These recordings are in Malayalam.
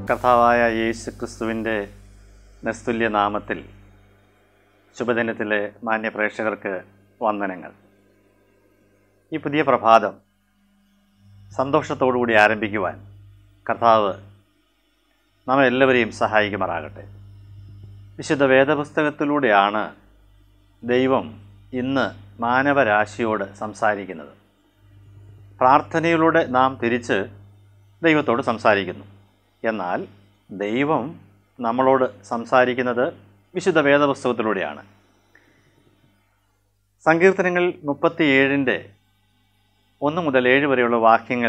കർത്താവായ യേശു ക്രിസ്തുവിൻ്റെ നിസ്തുല്യ നാമത്തിൽ ശുഭദിനത്തിലെ മാന്യ പ്രേക്ഷകർക്ക് വന്ദനങ്ങൾ ഈ പുതിയ പ്രഭാതം സന്തോഷത്തോടുകൂടി ആരംഭിക്കുവാൻ കർത്താവ് നമ്മെ എല്ലാവരെയും സഹായിക്കുമാറാകട്ടെ വിശുദ്ധ വേദപുസ്തകത്തിലൂടെയാണ് ദൈവം ഇന്ന് മാനവരാശിയോട് സംസാരിക്കുന്നത് പ്രാർത്ഥനയിലൂടെ നാം തിരിച്ച് ദൈവത്തോട് സംസാരിക്കുന്നു എന്നാൽ ദൈവം നമ്മളോട് സംസാരിക്കുന്നത് വിശുദ്ധ വേദപുസ്തകത്തിലൂടെയാണ് സങ്കീർത്തനങ്ങൾ മുപ്പത്തിയേഴിൻ്റെ ഒന്ന് മുതൽ ഏഴ് വരെയുള്ള വാക്യങ്ങൾ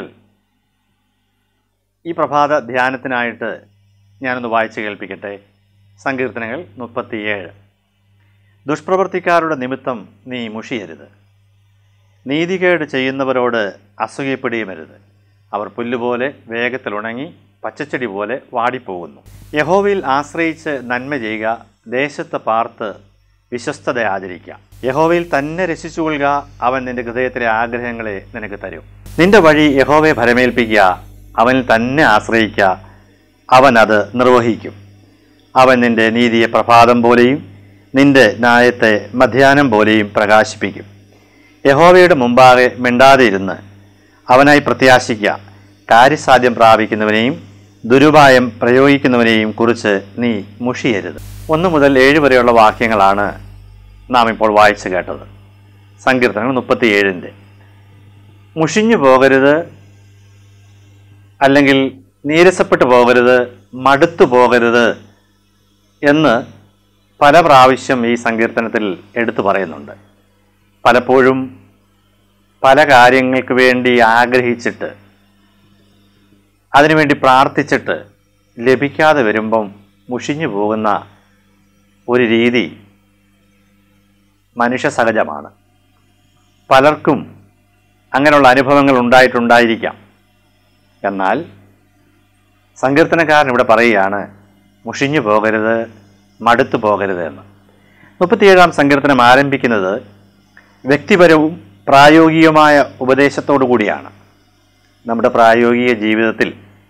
ഈ പ്രഭാത ധ്യാനത്തിനായിട്ട് ഞാനൊന്ന് വായിച്ചു കേൾപ്പിക്കട്ടെ സങ്കീർത്തനങ്ങൾ മുപ്പത്തിയേഴ് ദുഷ്പ്രവർത്തിക്കാരുടെ നിമിത്തം നീ മുഷിയരുത് നീതികേട് ചെയ്യുന്നവരോട് അസൂയപ്പെടുകയുമരുത് അവർ പുല്ലുപോലെ വേഗത്തിൽ ഉണങ്ങി പച്ചച്ചെടി പോലെ വാടിപ്പോകുന്നു യഹോവയിൽ ആശ്രയിച്ച് നന്മ ചെയ്യുക ദേശത്ത് പാർത്ത് വിശ്വസ്തത ആചരിക്കുക യഹോവയിൽ തന്നെ രസിച്ചുകൊള്ളുക അവൻ നിന്റെ ഹൃദയത്തിലെ ആഗ്രഹങ്ങളെ നിനക്ക് തരും നിന്റെ വഴി യഹോവയെ ഭരമേൽപ്പിക്കുക അവനിൽ തന്നെ ആശ്രയിക്കുക അവൻ അത് നിർവഹിക്കും അവൻ നിന്റെ നീതിയെ പ്രഭാതം പോലെയും നിന്റെ ന്യായത്തെ മധ്യാഹ്നം പോലെയും പ്രകാശിപ്പിക്കും യഹോവയുടെ മുമ്പാകെ മിണ്ടാതെ ഇരുന്ന് അവനായി പ്രത്യാശിക്കുക കാര്യസാധ്യം പ്രാപിക്കുന്നവനെയും ദുരുപായം പ്രയോഗിക്കുന്നവനെയും കുറിച്ച് നീ മുഷിയരുത് ഒന്ന് മുതൽ ഏഴ് വരെയുള്ള വാക്യങ്ങളാണ് നാം ഇപ്പോൾ വായിച്ചു കേട്ടത് സങ്കീർത്തനങ്ങൾ മുപ്പത്തിയേഴിൻ്റെ മുഷിഞ്ഞു പോകരുത് അല്ലെങ്കിൽ നീരസപ്പെട്ടു പോകരുത് മടുത്തു പോകരുത് എന്ന് പല പ്രാവശ്യം ഈ സങ്കീർത്തനത്തിൽ എടുത്തു പറയുന്നുണ്ട് പലപ്പോഴും പല കാര്യങ്ങൾക്ക് വേണ്ടി ആഗ്രഹിച്ചിട്ട് അതിനുവേണ്ടി പ്രാർത്ഥിച്ചിട്ട് ലഭിക്കാതെ വരുമ്പം മുഷിഞ്ഞു പോകുന്ന ഒരു രീതി മനുഷ്യ സഹജമാണ് പലർക്കും അങ്ങനെയുള്ള അനുഭവങ്ങൾ ഉണ്ടായിട്ടുണ്ടായിരിക്കാം എന്നാൽ സങ്കീർത്തനക്കാരൻ ഇവിടെ പറയുകയാണ് മുഷിഞ്ഞു പോകരുത് മടുത്തു പോകരുത് എന്ന് മുപ്പത്തിയേഴാം സങ്കീർത്തനം ആരംഭിക്കുന്നത് വ്യക്തിപരവും പ്രായോഗികമായ ഉപദേശത്തോടു കൂടിയാണ് നമ്മുടെ പ്രായോഗിക ജീവിതത്തിൽ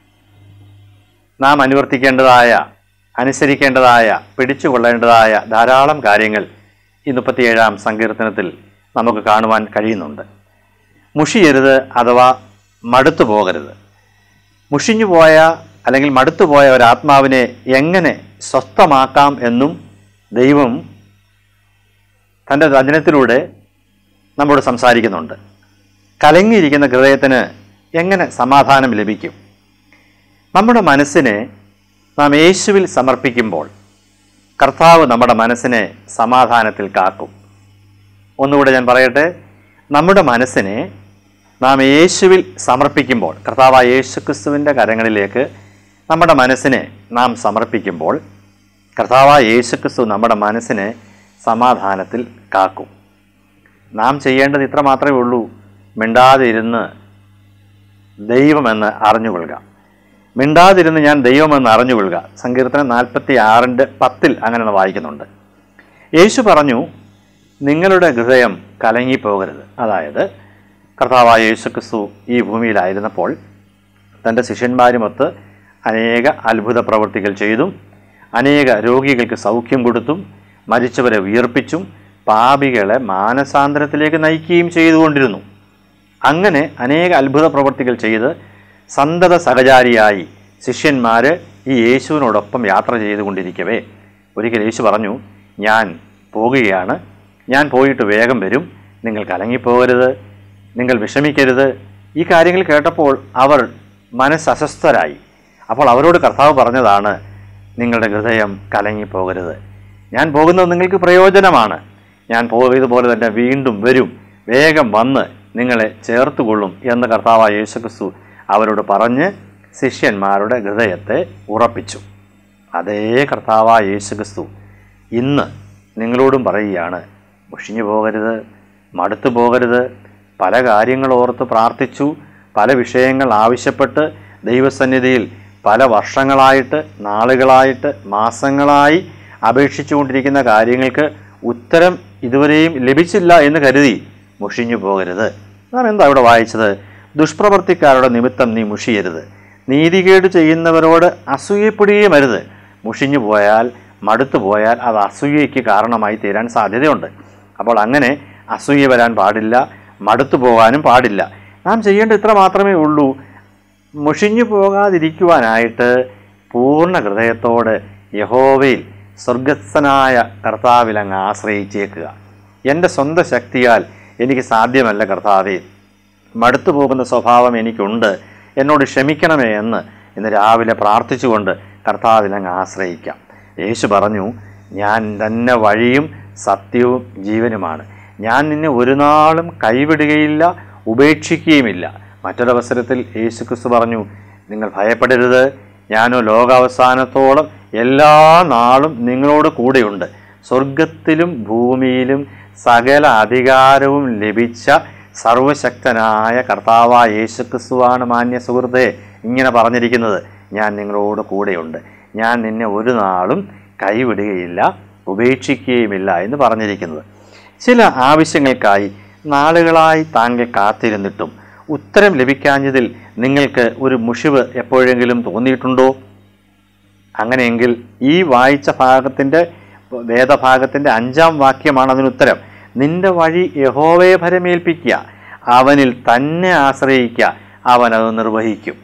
നാം അനുവർത്തിക്കേണ്ടതായ അനുസരിക്കേണ്ടതായ പിടിച്ചുകൊള്ളേണ്ടതായ ധാരാളം കാര്യങ്ങൾ ഈ മുപ്പത്തിയേഴാം സങ്കീർത്തനത്തിൽ നമുക്ക് കാണുവാൻ കഴിയുന്നുണ്ട് മുഷിയരുത് അഥവാ മടുത്തു പോകരുത് മുഷിഞ്ഞു പോയ അല്ലെങ്കിൽ മടുത്തുപോയ ഒരാത്മാവിനെ എങ്ങനെ സ്വസ്ഥമാക്കാം എന്നും ദൈവം തൻ്റെ വചനത്തിലൂടെ നമ്മോട് സംസാരിക്കുന്നുണ്ട് കലങ്ങിയിരിക്കുന്ന ഹൃദയത്തിന് എങ്ങനെ സമാധാനം ലഭിക്കും നമ്മുടെ മനസ്സിനെ നാം യേശുവിൽ സമർപ്പിക്കുമ്പോൾ കർത്താവ് നമ്മുടെ മനസ്സിനെ സമാധാനത്തിൽ കാക്കും ഒന്നുകൂടെ ഞാൻ പറയട്ടെ നമ്മുടെ മനസ്സിനെ നാം യേശുവിൽ സമർപ്പിക്കുമ്പോൾ കർത്താവ് യേശു ക്രിസ്തുവിൻ്റെ കരങ്ങളിലേക്ക് നമ്മുടെ മനസ്സിനെ നാം സമർപ്പിക്കുമ്പോൾ കർത്താവ് യേശു ക്രിസ്തു നമ്മുടെ മനസ്സിനെ സമാധാനത്തിൽ കാക്കും നാം ചെയ്യേണ്ടത് ഇത്ര മാത്രമേ ഉള്ളൂ മിണ്ടാതെ ഇരുന്ന് ദൈവമെന്ന് അറിഞ്ഞുകൊള്ളുക മിണ്ടാതിരുന്ന് ഞാൻ ദൈവമെന്ന് അറിഞ്ഞുകൊള്ളുക സങ്കീർത്തനം നാൽപ്പത്തി ആറിൻ്റെ പത്തിൽ അങ്ങനെ വായിക്കുന്നുണ്ട് യേശു പറഞ്ഞു നിങ്ങളുടെ ഹൃദയം കലങ്ങിപ്പോകരുത് അതായത് കർത്താവായ യേശു ക്രിസ്തു ഈ ഭൂമിയിലായിരുന്നപ്പോൾ തൻ്റെ ശിഷ്യന്മാരുമൊത്ത് അനേക അത്ഭുത പ്രവൃത്തികൾ ചെയ്തും അനേക രോഗികൾക്ക് സൗഖ്യം കൊടുത്തും മരിച്ചവരെ ഉയർപ്പിച്ചും പാപികളെ മാനസാന്തരത്തിലേക്ക് നയിക്കുകയും ചെയ്തുകൊണ്ടിരുന്നു അങ്ങനെ അനേക അത്ഭുത പ്രവൃത്തികൾ ചെയ്ത് സന്തത സഹചാരിയായി ശിഷ്യന്മാർ ഈ യേശുവിനോടൊപ്പം യാത്ര ചെയ്തുകൊണ്ടിരിക്കവേ ഒരിക്കൽ യേശു പറഞ്ഞു ഞാൻ പോകുകയാണ് ഞാൻ പോയിട്ട് വേഗം വരും നിങ്ങൾ കലങ്ങിപ്പോകരുത് നിങ്ങൾ വിഷമിക്കരുത് ഈ കാര്യങ്ങൾ കേട്ടപ്പോൾ അവർ മനസ്സസ്വസ്ഥരായി അപ്പോൾ അവരോട് കർത്താവ് പറഞ്ഞതാണ് നിങ്ങളുടെ ഹൃദയം കലങ്ങിപ്പോകരുത് ഞാൻ പോകുന്നത് നിങ്ങൾക്ക് പ്രയോജനമാണ് ഞാൻ പോയതുപോലെ തന്നെ വീണ്ടും വരും വേഗം വന്ന് നിങ്ങളെ ചേർത്തുകൊള്ളും എന്ന് കർത്താവായ യേശുക്രിസ്തു അവരോട് പറഞ്ഞ് ശിഷ്യന്മാരുടെ ഹൃദയത്തെ ഉറപ്പിച്ചു അതേ കർത്താവായ യേശുക്രിസ്തു ഇന്ന് നിങ്ങളോടും പറയുകയാണ് മുഷിഞ്ഞു പോകരുത് മടുത്തു പോകരുത് പല കാര്യങ്ങൾ ഓർത്ത് പ്രാർത്ഥിച്ചു പല വിഷയങ്ങൾ ആവശ്യപ്പെട്ട് ദൈവസന്നിധിയിൽ പല വർഷങ്ങളായിട്ട് നാളുകളായിട്ട് മാസങ്ങളായി അപേക്ഷിച്ചുകൊണ്ടിരിക്കുന്ന കാര്യങ്ങൾക്ക് ഉത്തരം ഇതുവരെയും ലഭിച്ചില്ല എന്ന് കരുതി മുഷിഞ്ഞു പോകരുത് നാം എന്താ ഇവിടെ വായിച്ചത് ദുഷ്പ്രവർത്തിക്കാരുടെ നിമിത്തം നീ മുഷിയരുത് നീതികേട് ചെയ്യുന്നവരോട് അസൂയപ്പെടുകയും അരുത് മുഷിഞ്ഞു പോയാൽ മടുത്തു പോയാൽ അത് അസൂയയ്ക്ക് കാരണമായി തീരാൻ സാധ്യതയുണ്ട് അപ്പോൾ അങ്ങനെ അസൂയ വരാൻ പാടില്ല മടുത്തു പോകാനും പാടില്ല നാം ചെയ്യേണ്ട ഇത്ര മാത്രമേ ഉള്ളൂ മുഷിഞ്ഞു പോകാതിരിക്കുവാനായിട്ട് പൂർണ്ണ ഹൃദയത്തോട് യഹോവയിൽ സ്വർഗസ്ഥനായ കർത്താവിൽ അങ്ങ് ആശ്രയിച്ചേക്കുക എൻ്റെ സ്വന്തം ശക്തിയാൽ എനിക്ക് സാധ്യമല്ല കർത്താവേ മടുത്തു പോകുന്ന സ്വഭാവം എനിക്കുണ്ട് എന്നോട് ക്ഷമിക്കണമേ എന്ന് ഇന്ന് രാവിലെ പ്രാർത്ഥിച്ചുകൊണ്ട് കർത്താവിൽ അങ്ങ് ആശ്രയിക്കാം യേശു പറഞ്ഞു ഞാൻ തന്നെ വഴിയും സത്യവും ജീവനുമാണ് ഞാൻ നിന്നെ ഒരു നാളും കൈവിടുകയില്ല ഉപേക്ഷിക്കുകയുമില്ല മറ്റൊരവസരത്തിൽ യേശു ക്രിസ്തു പറഞ്ഞു നിങ്ങൾ ഭയപ്പെടരുത് ഞാനോ ലോകാവസാനത്തോളം എല്ലാ നാളും നിങ്ങളോട് കൂടെയുണ്ട് സ്വർഗത്തിലും ഭൂമിയിലും സകല അധികാരവും ലഭിച്ച സർവശക്തനായ കർത്താവായ യേശു ക്രിസ്തുവാണ് മാന്യ സുഹൃത്തെ ഇങ്ങനെ പറഞ്ഞിരിക്കുന്നത് ഞാൻ നിങ്ങളോട് കൂടെയുണ്ട് ഞാൻ നിന്നെ ഒരു നാളും കൈവിടുകയില്ല ഉപേക്ഷിക്കുകയുമില്ല എന്ന് പറഞ്ഞിരിക്കുന്നത് ചില ആവശ്യങ്ങൾക്കായി നാളുകളായി താങ്കൾ കാത്തിരുന്നിട്ടും ഉത്തരം ലഭിക്കാഞ്ഞതിൽ നിങ്ങൾക്ക് ഒരു മുഷിവ് എപ്പോഴെങ്കിലും തോന്നിയിട്ടുണ്ടോ അങ്ങനെയെങ്കിൽ ഈ വായിച്ച ഭാഗത്തിൻ്റെ വേദഭാഗത്തിൻ്റെ അഞ്ചാം വാക്യമാണ് അതിനുത്തരം നിന്റെ വഴി യഹോവയെ ഭരമേൽപ്പിക്കുക അവനിൽ തന്നെ ആശ്രയിക്കുക അവൻ അത് നിർവഹിക്കും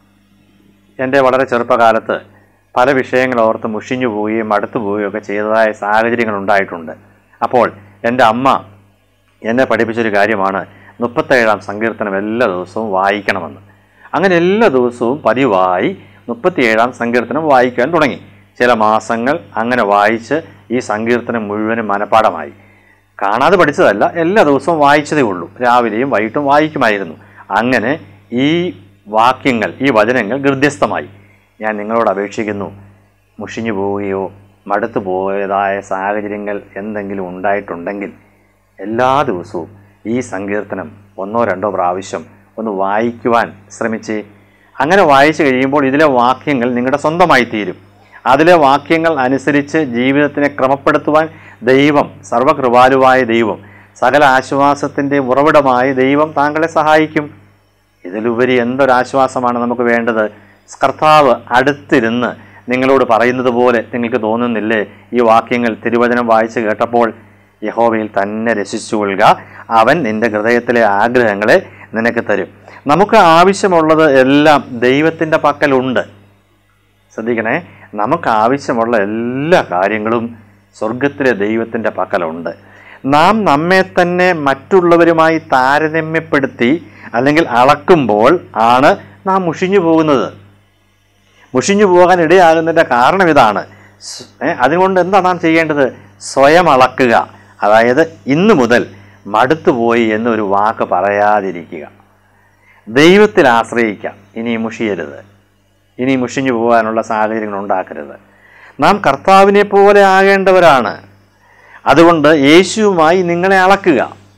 എൻ്റെ വളരെ ചെറുപ്പകാലത്ത് പല വിഷയങ്ങൾ ഓർത്ത് മുഷിഞ്ഞു പോവുകയും മടുത്തു പോവുകയും ഒക്കെ ചെയ്തതായ സാഹചര്യങ്ങൾ ഉണ്ടായിട്ടുണ്ട് അപ്പോൾ എൻ്റെ അമ്മ എന്നെ പഠിപ്പിച്ചൊരു കാര്യമാണ് മുപ്പത്തേഴാം സങ്കീർത്തനം എല്ലാ ദിവസവും വായിക്കണമെന്ന് അങ്ങനെ എല്ലാ ദിവസവും പതിവായി മുപ്പത്തിയേഴാം സങ്കീർത്തനം വായിക്കാൻ തുടങ്ങി ചില മാസങ്ങൾ അങ്ങനെ വായിച്ച് ഈ സങ്കീർത്തനം മുഴുവനും മനഃപ്പാടമായി കാണാതെ പഠിച്ചതല്ല എല്ലാ ദിവസവും വായിച്ചതേ ഉള്ളൂ രാവിലെയും വൈകിട്ടും വായിക്കുമായിരുന്നു അങ്ങനെ ഈ വാക്യങ്ങൾ ഈ വചനങ്ങൾ ഗൃദ്ധ്യസ്ഥമായി ഞാൻ നിങ്ങളോട് അപേക്ഷിക്കുന്നു മുഷിഞ്ഞു പോവുകയോ മടുത്തു പോയതായ സാഹചര്യങ്ങൾ എന്തെങ്കിലും ഉണ്ടായിട്ടുണ്ടെങ്കിൽ എല്ലാ ദിവസവും ഈ സങ്കീർത്തനം ഒന്നോ രണ്ടോ പ്രാവശ്യം ഒന്ന് വായിക്കുവാൻ ശ്രമിച്ച് അങ്ങനെ വായിച്ചു കഴിയുമ്പോൾ ഇതിലെ വാക്യങ്ങൾ നിങ്ങളുടെ സ്വന്തമായി തീരും അതിലെ വാക്യങ്ങൾ അനുസരിച്ച് ജീവിതത്തിനെ ക്രമപ്പെടുത്തുവാൻ ദൈവം സർവകൃപാലുവായ ദൈവം സകല ആശ്വാസത്തിൻ്റെ ഉറവിടമായ ദൈവം താങ്കളെ സഹായിക്കും ഇതിലുപരി എന്തൊരാശ്വാസമാണ് നമുക്ക് വേണ്ടത് കർത്താവ് അടുത്തിരുന്ന് നിങ്ങളോട് പറയുന്നത് പോലെ നിങ്ങൾക്ക് തോന്നുന്നില്ലേ ഈ വാക്യങ്ങൾ തിരുവചനം വായിച്ച് കേട്ടപ്പോൾ യഹോവയിൽ തന്നെ രസിച്ചുകൊള്ളുക അവൻ നിന്റെ ഹൃദയത്തിലെ ആഗ്രഹങ്ങളെ നിനക്ക് തരും നമുക്ക് ആവശ്യമുള്ളത് എല്ലാം ദൈവത്തിൻ്റെ പക്കലുണ്ട് ശ്രദ്ധിക്കണേ നമുക്ക് ആവശ്യമുള്ള എല്ലാ കാര്യങ്ങളും സ്വർഗത്തിലെ ദൈവത്തിൻ്റെ പക്കലുണ്ട് നാം നമ്മെ തന്നെ മറ്റുള്ളവരുമായി താരതമ്യപ്പെടുത്തി അല്ലെങ്കിൽ അളക്കുമ്പോൾ ആണ് നാം മുഷിഞ്ഞു പോകുന്നത് മുഷിഞ്ഞു പോകാൻ ഇടയാകുന്നതിൻ്റെ കാരണം ഇതാണ് സ്- ഏ, അതുകൊണ്ട് എന്താണ് നാം ചെയ്യേണ്ടത് സ്വയം അളക്കുക അതായത് ഇന്ന് മുതൽ മടുത്തുപോയി എന്നൊരു വാക്ക് പറയാതിരിക്കുക ദൈവത്തിൽ ആശ്രയിക്കാം ഇനി മുഷിയരുത് ഇനി മുഷിഞ്ഞു പോകാനുള്ള സാഹചര്യങ്ങൾ ഉണ്ടാക്കരുത് നാം കർത്താവിനെ പോലെ ആകേണ്ടവരാണ് അതുകൊണ്ട് യേശുവുമായി നിങ്ങളെ അളക്കുക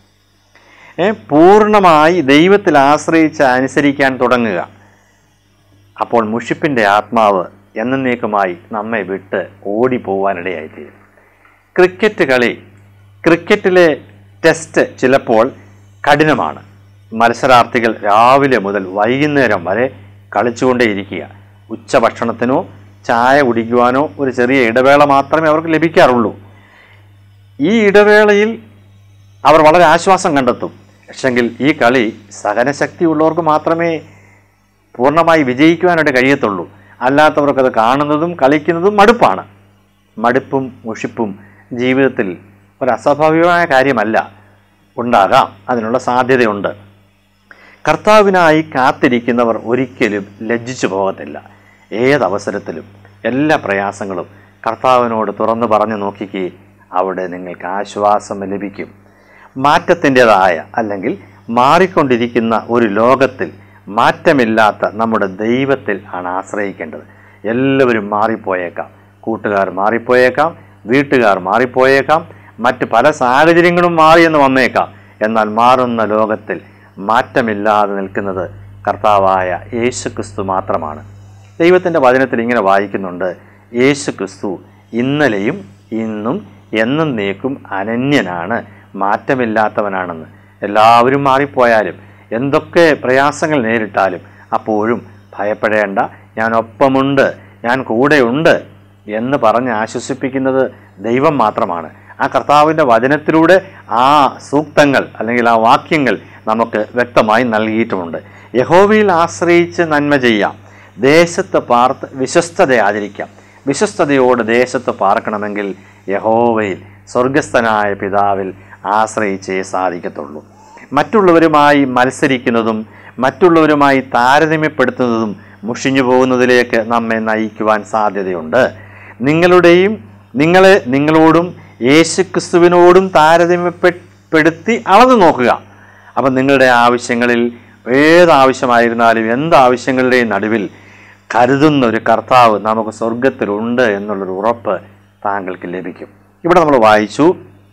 ഏ, പൂർണ്ണമായി ദൈവത്തിൽ ആശ്രയിച്ച് അനുസരിക്കാൻ തുടങ്ങുക അപ്പോൾ മുഷിപ്പിൻ്റെ ആത്മാവ് എന്നേക്കുമായി നമ്മെ വിട്ട് ഓടിപ്പോവാനിടയായിത്തീരും ക്രിക്കറ്റ് കളി ക്രിക്കറ്റിലെ ടെസ്റ്റ് ചിലപ്പോൾ കഠിനമാണ് മത്സരാർത്ഥികൾ രാവിലെ മുതൽ വൈകുന്നേരം വരെ കളിച്ചുകൊണ്ടേയിരിക്കുക ഉച്ചഭക്ഷണത്തിനോ ചായ കുടിക്കുവാനോ ഒരു ചെറിയ ഇടവേള മാത്രമേ അവർക്ക് ലഭിക്കാറുള്ളൂ ഈ ഇടവേളയിൽ അവർ വളരെ ആശ്വാസം കണ്ടെത്തും പക്ഷെങ്കിൽ ഈ കളി സഹനശക്തി ഉള്ളവർക്ക് മാത്രമേ പൂർണ്ണമായി വിജയിക്കുവാനായിട്ട് കഴിയത്തുള്ളൂ അല്ലാത്തവർക്കത് കാണുന്നതും കളിക്കുന്നതും മടുപ്പാണ് മടുപ്പും മുഷിപ്പും ജീവിതത്തിൽ ഒരു അസ്വാഭാവികമായ കാര്യമല്ല ഉണ്ടാകാം അതിനുള്ള സാധ്യതയുണ്ട് കർത്താവിനായി കാത്തിരിക്കുന്നവർ ഒരിക്കലും ലജ്ജിച്ചു പോകത്തില്ല ഏതവസരത്തിലും എല്ലാ പ്രയാസങ്ങളും കർത്താവിനോട് തുറന്നു പറഞ്ഞു നോക്കിക്കേ അവിടെ നിങ്ങൾക്ക് ആശ്വാസം ലഭിക്കും മാറ്റത്തിൻ്റെതായ അല്ലെങ്കിൽ മാറിക്കൊണ്ടിരിക്കുന്ന ഒരു ലോകത്തിൽ മാറ്റമില്ലാത്ത നമ്മുടെ ദൈവത്തിൽ ആണ് ആശ്രയിക്കേണ്ടത് എല്ലാവരും മാറിപ്പോയേക്കാം കൂട്ടുകാർ മാറിപ്പോയേക്കാം വീട്ടുകാർ മാറിപ്പോയേക്കാം മറ്റ് പല സാഹചര്യങ്ങളും മാറിയെന്ന് വന്നേക്കാം എന്നാൽ മാറുന്ന ലോകത്തിൽ മാറ്റമില്ലാതെ നിൽക്കുന്നത് കർത്താവായ യേശു ക്രിസ്തു മാത്രമാണ് ദൈവത്തിൻ്റെ വചനത്തിൽ ഇങ്ങനെ വായിക്കുന്നുണ്ട് യേശു ക്രിസ്തു ഇന്നലെയും ഇന്നും എന്നും നീക്കും അനന്യനാണ് മാറ്റമില്ലാത്തവനാണെന്ന് എല്ലാവരും മാറിപ്പോയാലും എന്തൊക്കെ പ്രയാസങ്ങൾ നേരിട്ടാലും അപ്പോഴും ഭയപ്പെടേണ്ട ഞാൻ ഒപ്പമുണ്ട് ഞാൻ കൂടെയുണ്ട് എന്ന് പറഞ്ഞ് ആശ്വസിപ്പിക്കുന്നത് ദൈവം മാത്രമാണ് ആ കർത്താവിൻ്റെ വചനത്തിലൂടെ ആ സൂക്തങ്ങൾ അല്ലെങ്കിൽ ആ വാക്യങ്ങൾ നമുക്ക് വ്യക്തമായി നൽകിയിട്ടുമുണ്ട് യഹോവയിൽ ആശ്രയിച്ച് നന്മ ചെയ്യാം ദേശത്ത് പാർത്ത് വിശ്വസ്തത ആചരിക്കാം വിശ്വസ്തതയോട് ദേശത്ത് പാർക്കണമെങ്കിൽ യഹോവയിൽ സ്വർഗസ്ഥനായ പിതാവിൽ ആശ്രയിച്ചേ സാധിക്കത്തുള്ളൂ മറ്റുള്ളവരുമായി മത്സരിക്കുന്നതും മറ്റുള്ളവരുമായി താരതമ്യപ്പെടുത്തുന്നതും മുഷിഞ്ഞു പോകുന്നതിലേക്ക് നമ്മെ നയിക്കുവാൻ സാധ്യതയുണ്ട് നിങ്ങളുടെയും നിങ്ങളെ നിങ്ങളോടും യേശുക്രിസ്തുവിനോടും താരതമ്യപ്പെടുത്തി അളന്നു നോക്കുക അപ്പം നിങ്ങളുടെ ആവശ്യങ്ങളിൽ ഏതാവശ്യമായിരുന്നാലും എന്താവശ്യങ്ങളുടെയും നടുവിൽ കരുതുന്ന ഒരു കർത്താവ് നമുക്ക് സ്വർഗത്തിലുണ്ട് എന്നുള്ളൊരു ഉറപ്പ് താങ്കൾക്ക് ലഭിക്കും ഇവിടെ നമ്മൾ വായിച്ചു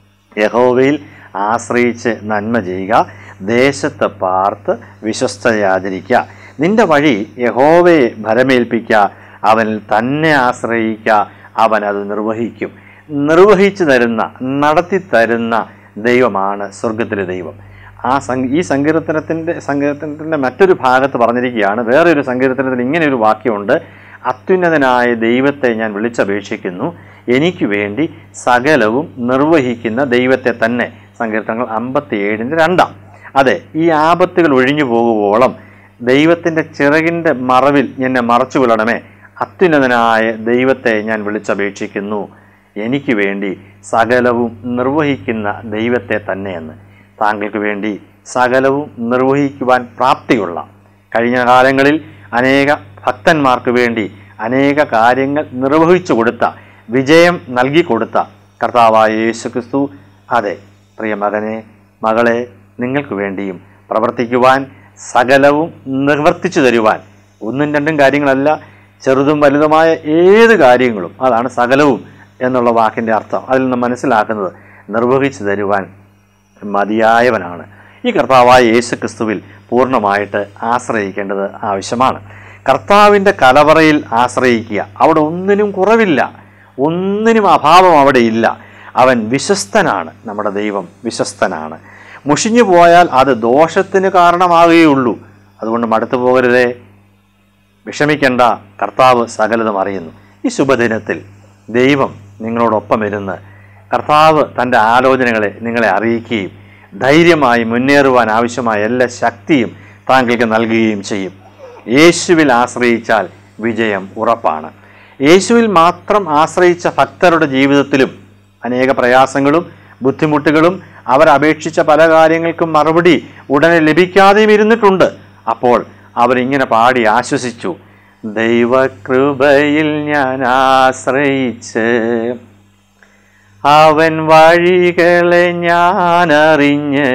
യഹോവയിൽ ആശ്രയിച്ച് നന്മ ചെയ്യുക ദേശത്ത് പാർത്ത് വിശ്വസ്തയാചരിക്കുക നിന്റെ വഴി യഹോവയെ ഭരമേൽപ്പിക്കുക അവനിൽ തന്നെ ആശ്രയിക്കുക അവൻ അത് നിർവഹിക്കും നിർവഹിച്ചു തരുന്ന നടത്തി തരുന്ന ദൈവമാണ് സ്വർഗത്തിലെ ദൈവം ആ സം ഈ സങ്കീർത്തനത്തിൻ്റെ സങ്കീർത്തനത്തിൻ്റെ മറ്റൊരു ഭാഗത്ത് പറഞ്ഞിരിക്കുകയാണ് വേറൊരു സങ്കീർത്തനത്തിൽ ഇങ്ങനെ ഒരു വാക്യമുണ്ട് അത്യുന്നതനായ ദൈവത്തെ ഞാൻ വിളിച്ചപേക്ഷിക്കുന്നു എനിക്ക് വേണ്ടി സകലവും നിർവഹിക്കുന്ന ദൈവത്തെ തന്നെ സങ്കീർത്തനങ്ങൾ അമ്പത്തി ഏഴിൻ്റെ രണ്ടാം അതെ ഈ ആപത്തുകൾ ഒഴിഞ്ഞു പോകുവോളം ദൈവത്തിൻ്റെ ചിറകിൻ്റെ മറവിൽ എന്നെ മറച്ചു കൊള്ളണമേ അത്യുന്നതനായ ദൈവത്തെ ഞാൻ വിളിച്ചപേക്ഷിക്കുന്നു എനിക്ക് വേണ്ടി സകലവും നിർവഹിക്കുന്ന ദൈവത്തെ തന്നെയെന്ന് താങ്കൾക്ക് വേണ്ടി സകലവും നിർവഹിക്കുവാൻ പ്രാപ്തിയുള്ള കഴിഞ്ഞ കാലങ്ങളിൽ അനേക ഭക്തന്മാർക്ക് വേണ്ടി അനേക കാര്യങ്ങൾ നിർവഹിച്ചു കൊടുത്ത വിജയം നൽകി കൊടുത്ത കർത്താവായ യേശു ക്രിസ്തു അതെ പ്രിയ മകനെ മകളെ നിങ്ങൾക്ക് വേണ്ടിയും പ്രവർത്തിക്കുവാൻ സകലവും നിവർത്തിച്ചു തരുവാൻ ഒന്നും രണ്ടും കാര്യങ്ങളല്ല ചെറുതും വലുതുമായ ഏത് കാര്യങ്ങളും അതാണ് സകലവും എന്നുള്ള വാക്കിൻ്റെ അർത്ഥം അതിൽ നിന്ന് മനസ്സിലാക്കുന്നത് നിർവഹിച്ചു തരുവാൻ മതിയായവനാണ് ഈ കർത്താവായ യേശു ക്രിസ്തുവിൽ പൂർണ്ണമായിട്ട് ആശ്രയിക്കേണ്ടത് ആവശ്യമാണ് കർത്താവിൻ്റെ കലവറയിൽ ആശ്രയിക്കുക അവിടെ ഒന്നിനും കുറവില്ല ഒന്നിനും അഭാവം അവിടെ ഇല്ല അവൻ വിശ്വസ്തനാണ് നമ്മുടെ ദൈവം വിശ്വസ്തനാണ് മുഷിഞ്ഞു പോയാൽ അത് ദോഷത്തിന് കാരണമാകുകയുള്ളൂ അതുകൊണ്ട് മടുത്തു പോകരുതേ വിഷമിക്കേണ്ട കർത്താവ് സകലതും അറിയുന്നു ഈ ശുഭദിനത്തിൽ ദൈവം നിങ്ങളോടൊപ്പം ഇരുന്ന് കർത്താവ് തൻ്റെ ആലോചനകളെ നിങ്ങളെ അറിയിക്കുകയും ധൈര്യമായി മുന്നേറുവാൻ ആവശ്യമായ എല്ലാ ശക്തിയും താങ്കൾക്ക് നൽകുകയും ചെയ്യും യേശുവിൽ ആശ്രയിച്ചാൽ വിജയം ഉറപ്പാണ് യേശുവിൽ മാത്രം ആശ്രയിച്ച ഭക്തരുടെ ജീവിതത്തിലും അനേക പ്രയാസങ്ങളും ബുദ്ധിമുട്ടുകളും അവരപേക്ഷിച്ച പല കാര്യങ്ങൾക്കും മറുപടി ഉടനെ ലഭിക്കാതെയും ഇരുന്നിട്ടുണ്ട് അപ്പോൾ അവരിങ്ങനെ പാടി ആശ്വസിച്ചു ദൈവകൃപയിൽ ഞാൻ ആശ്രയിച്ച് അവൻ വഴികളെ ഞാൻ അറിഞ്ഞ്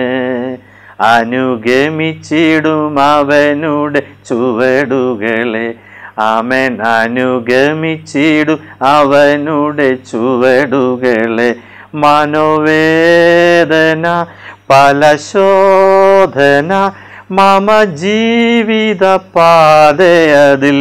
അനുഗമിച്ചിടും അവനുടെ ചുവടുകളെ അവൻ അനുഗമിച്ചിടും അവനുടെ ചുവടുകളെ മനോവേദന പല ശോധന മമ ജീവിത പാതയതിൽ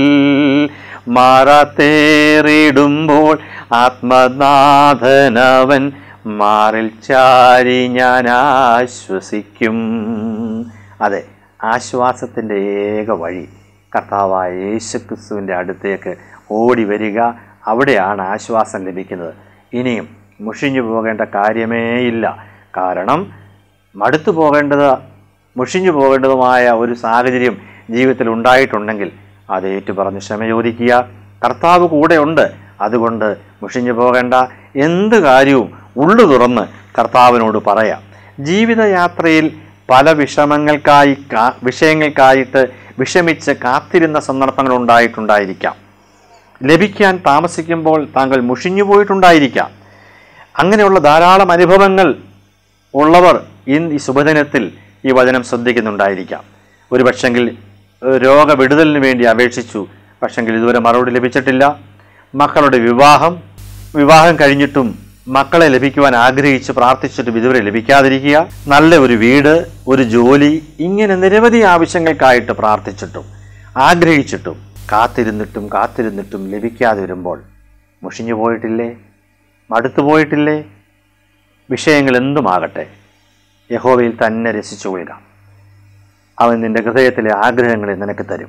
മാറാത്തേറിടുമ്പോൾ ആത്മനാഥനവൻ മാറിൽ ചാരി ഞാൻ ആശ്വസിക്കും അതെ ആശ്വാസത്തിൻ്റെ ഏക വഴി കർത്താവായ യേശുക്രിസ്തുവിൻ്റെ അടുത്തേക്ക് ഓടി വരിക അവിടെയാണ് ആശ്വാസം ലഭിക്കുന്നത് ഇനിയും മുഷിഞ്ഞു പോകേണ്ട കാര്യമേ ഇല്ല കാരണം മടുത്തു പോകേണ്ടത് മുഷിഞ്ഞു പോകേണ്ടതുമായ ഒരു സാഹചര്യം ജീവിതത്തിൽ ഉണ്ടായിട്ടുണ്ടെങ്കിൽ അത് ഏറ്റുപറഞ്ഞ് ക്ഷമ ചോദിക്കുക കർത്താവ് കൂടെയുണ്ട് അതുകൊണ്ട് മുഷിഞ്ഞു പോകേണ്ട എന്ത് കാര്യവും ഉള്ളു തുറന്ന് കർത്താവിനോട് പറയാം ജീവിതയാത്രയിൽ പല വിഷമങ്ങൾക്കായി കാ വിഷയങ്ങൾക്കായിട്ട് വിഷമിച്ച് കാത്തിരുന്ന സന്ദർഭങ്ങൾ ഉണ്ടായിട്ടുണ്ടായിരിക്കാം ലഭിക്കാൻ താമസിക്കുമ്പോൾ താങ്കൾ മുഷിഞ്ഞു പോയിട്ടുണ്ടായിരിക്കാം അങ്ങനെയുള്ള ധാരാളം അനുഭവങ്ങൾ ഉള്ളവർ ഇന്ന് ഈ ശുഭദിനത്തിൽ ഈ വചനം ശ്രദ്ധിക്കുന്നുണ്ടായിരിക്കാം ഒരു പക്ഷെങ്കിൽ രോഗവിടുതലിന് വേണ്ടി അപേക്ഷിച്ചു പക്ഷെങ്കിൽ ഇതുവരെ മറുപടി ലഭിച്ചിട്ടില്ല മക്കളുടെ വിവാഹം വിവാഹം കഴിഞ്ഞിട്ടും മക്കളെ ലഭിക്കുവാൻ ആഗ്രഹിച്ച് പ്രാർത്ഥിച്ചിട്ടും ഇതുവരെ ലഭിക്കാതിരിക്കുക നല്ല ഒരു വീട് ഒരു ജോലി ഇങ്ങനെ നിരവധി ആവശ്യങ്ങൾക്കായിട്ട് പ്രാർത്ഥിച്ചിട്ടും ആഗ്രഹിച്ചിട്ടും കാത്തിരുന്നിട്ടും കാത്തിരുന്നിട്ടും ലഭിക്കാതെ വരുമ്പോൾ മുഷിഞ്ഞു പോയിട്ടില്ലേ മടുത്തു പോയിട്ടില്ലേ വിഷയങ്ങൾ എന്തുമാകട്ടെ യഹോവയിൽ തന്നെ രസിച്ചു കൊള്ളുക അവൻ നിന്റെ ഹൃദയത്തിലെ ആഗ്രഹങ്ങളെ നിനക്ക് തരും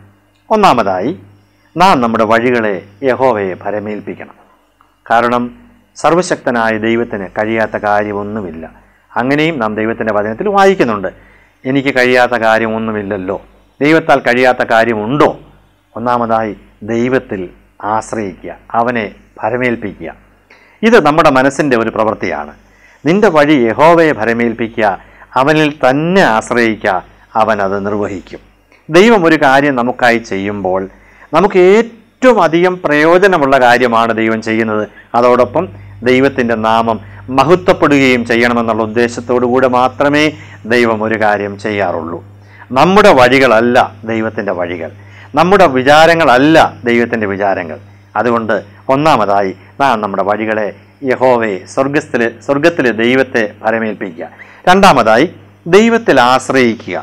ഒന്നാമതായി നാം നമ്മുടെ വഴികളെ യഹോവയെ ഭരമേൽപ്പിക്കണം കാരണം സർവശക്തനായ ദൈവത്തിന് കഴിയാത്ത കാര്യമൊന്നുമില്ല അങ്ങനെയും നാം ദൈവത്തിൻ്റെ വചനത്തിൽ വായിക്കുന്നുണ്ട് എനിക്ക് കഴിയാത്ത കാര്യമൊന്നുമില്ലല്ലോ ദൈവത്താൽ കഴിയാത്ത കാര്യമുണ്ടോ ഒന്നാമതായി ദൈവത്തിൽ ആശ്രയിക്കുക അവനെ ഭരമേൽപ്പിക്കുക ഇത് നമ്മുടെ മനസ്സിൻ്റെ ഒരു പ്രവൃത്തിയാണ് നിന്റെ വഴി യഹോവയെ ഭരമേൽപ്പിക്കുക അവനിൽ തന്നെ ആശ്രയിക്കുക അവൻ അത് നിർവഹിക്കും ദൈവം ഒരു കാര്യം നമുക്കായി ചെയ്യുമ്പോൾ നമുക്ക് ഏറ്റവും അധികം പ്രയോജനമുള്ള കാര്യമാണ് ദൈവം ചെയ്യുന്നത് അതോടൊപ്പം ദൈവത്തിൻ്റെ നാമം മഹത്വപ്പെടുകയും ചെയ്യണമെന്നുള്ള ഉദ്ദേശത്തോടു കൂടെ മാത്രമേ ദൈവം ഒരു കാര്യം ചെയ്യാറുള്ളൂ നമ്മുടെ വഴികളല്ല ദൈവത്തിൻ്റെ വഴികൾ നമ്മുടെ വിചാരങ്ങളല്ല ദൈവത്തിൻ്റെ വിചാരങ്ങൾ അതുകൊണ്ട് ഒന്നാമതായി നാം നമ്മുടെ വഴികളെ യഹോവയെ സ്വർഗത്തിലെ സ്വർഗത്തിലെ ദൈവത്തെ ഭരമേൽപ്പിക്കുക രണ്ടാമതായി ദൈവത്തിൽ ആശ്രയിക്കുക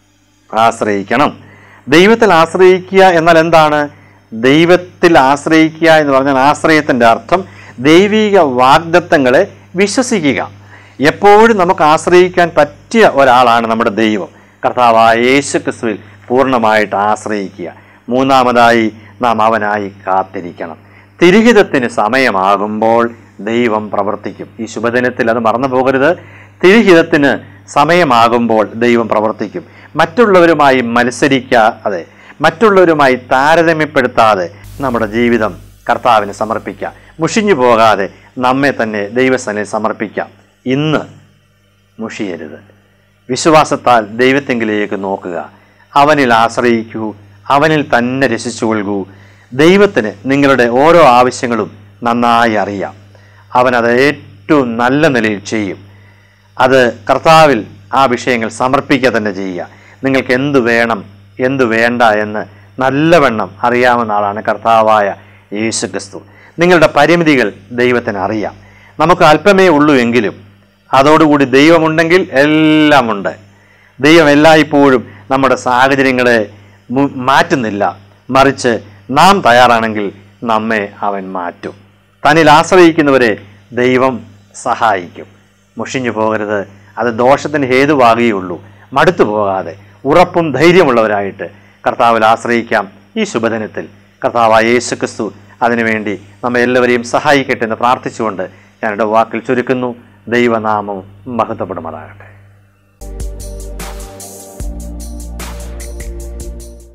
ആശ്രയിക്കണം ദൈവത്തിൽ ആശ്രയിക്കുക എന്നാൽ എന്താണ് ദൈവത്തിൽ ആശ്രയിക്കുക എന്ന് പറഞ്ഞാൽ ആശ്രയത്തിൻ്റെ അർത്ഥം ദൈവിക വാഗ്ദത്തങ്ങളെ വിശ്വസിക്കുക എപ്പോഴും നമുക്ക് ആശ്രയിക്കാൻ പറ്റിയ ഒരാളാണ് നമ്മുടെ ദൈവം കർത്താവായ യേശു ക്രിസ്തുവിൽ പൂർണ്ണമായിട്ട് ആശ്രയിക്കുക മൂന്നാമതായി നാം അവനായി കാത്തിരിക്കണം തിരിഹിതത്തിന് സമയമാകുമ്പോൾ ദൈവം പ്രവർത്തിക്കും ഈ ശുഭദിനത്തിൽ അത് മറന്നു പോകരുത് തിരിഹിതത്തിന് സമയമാകുമ്പോൾ ദൈവം പ്രവർത്തിക്കും മറ്റുള്ളവരുമായി മത്സരിക്കാതെ മറ്റുള്ളവരുമായി താരതമ്യപ്പെടുത്താതെ നമ്മുടെ ജീവിതം കർത്താവിന് സമർപ്പിക്കാം മുഷിഞ്ഞു പോകാതെ നമ്മെ തന്നെ ദൈവസനിൽ സമർപ്പിക്കാം ഇന്ന് മുഷിയരുത് വിശ്വാസത്താൽ ദൈവത്തെങ്കിലേക്ക് നോക്കുക അവനിൽ ആശ്രയിക്കൂ അവനിൽ തന്നെ രസിച്ചു കൊള്ളൂ ദൈവത്തിന് നിങ്ങളുടെ ഓരോ ആവശ്യങ്ങളും നന്നായി അറിയാം അവനത് ഏറ്റവും നല്ല നിലയിൽ ചെയ്യും അത് കർത്താവിൽ ആ വിഷയങ്ങൾ സമർപ്പിക്കുക തന്നെ ചെയ്യുക നിങ്ങൾക്ക് എന്തു വേണം എന്തു വേണ്ട എന്ന് നല്ലവണ്ണം അറിയാവുന്ന ആളാണ് കർത്താവായ യേശു ക്രിസ്തു നിങ്ങളുടെ പരിമിതികൾ ദൈവത്തിന് അറിയാം നമുക്ക് അല്പമേ ഉള്ളൂ എങ്കിലും അതോടുകൂടി ദൈവമുണ്ടെങ്കിൽ എല്ലാം ഉണ്ട് ദൈവം എല്ലായ്പ്പോഴും നമ്മുടെ സാഹചര്യങ്ങളെ മു- മാറ്റുന്നില്ല മറിച്ച് നാം തയ്യാറാണെങ്കിൽ നമ്മെ അവൻ മാറ്റും തന്നിൽ ആശ്രയിക്കുന്നവരെ ദൈവം സഹായിക്കും മുഷിഞ്ഞു പോകരുത് അത് ദോഷത്തിന് ഹേതുവാകുകയുള്ളൂ മടുത്തു പോകാതെ ഉറപ്പും ധൈര്യമുള്ളവരായിട്ട് കർത്താവിൽ ആശ്രയിക്കാം ഈ ശുഭദിനത്തിൽ കർത്താവായ യേശു ക്രിസ്തു അതിനുവേണ്ടി നമ്മെ എല്ലാവരെയും സഹായിക്കട്ടെ എന്ന് പ്രാർത്ഥിച്ചുകൊണ്ട് ഞാനെൻ്റെ വാക്കിൽ ചുരുക്കുന്നു ദൈവനാമം മഹത്വപ്പെടുമാറാകട്ടെ